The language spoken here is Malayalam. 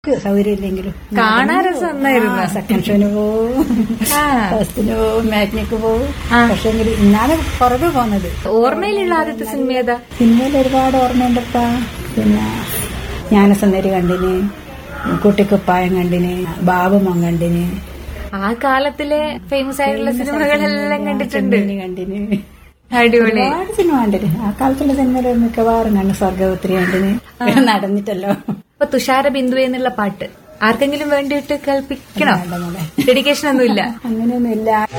സൗകര്യം ഇല്ലെങ്കിലും കാണാൻ രസം നന്നായിരുന്നു. സെക്കൻഡ് ഷോന് പോവും ആ. ഫസ്റ്റിന് പോവും മാറ്റിനിക്ക് പോവും ആ. പക്ഷെ ഇന്നാണ് പുറകെ പോകുന്നത് ഓർമ്മയിലുള്ള ആദ്യത്തെ സിനിമ ഏതാ സിനിമയിൽ ഒരുപാട് ഓർമ്മയുണ്ടപ്പാ പിന്നെ ജ്ഞാനസുന്ദരി കണ്ടിന് കുട്ടിക്കുപ്പായം കണ്ടിന് ബാബുമോൻ കണ്ടിന് ആ കാലത്തിലെ ഫേമസ് ആയിട്ടുള്ള സിനിമകളെല്ലാം കണ്ടിട്ടുണ്ട് ചെമ്മീന് കണ്ടിന് അടിപൊളി ഒരുപാട് സിനിമ കണ്ടിന് ആ കാലത്തുള്ള സിനിമയിൽ മിക്കവാറും കണ്ടു സ്വർഗപുത്രി കണ്ടിന് നടന്നിട്ടല്ലോ അപ്പൊ തുഷാര ബിന്ദു എന്നുള്ള പാട്ട് ആർക്കെങ്കിലും വേണ്ടിയിട്ട് കേൾപ്പിക്കണോ വേണ്ട മോളെ. ഡെഡിക്കേഷൻ ഒന്നുമില്ല അങ്ങനെയൊന്നുമില്ല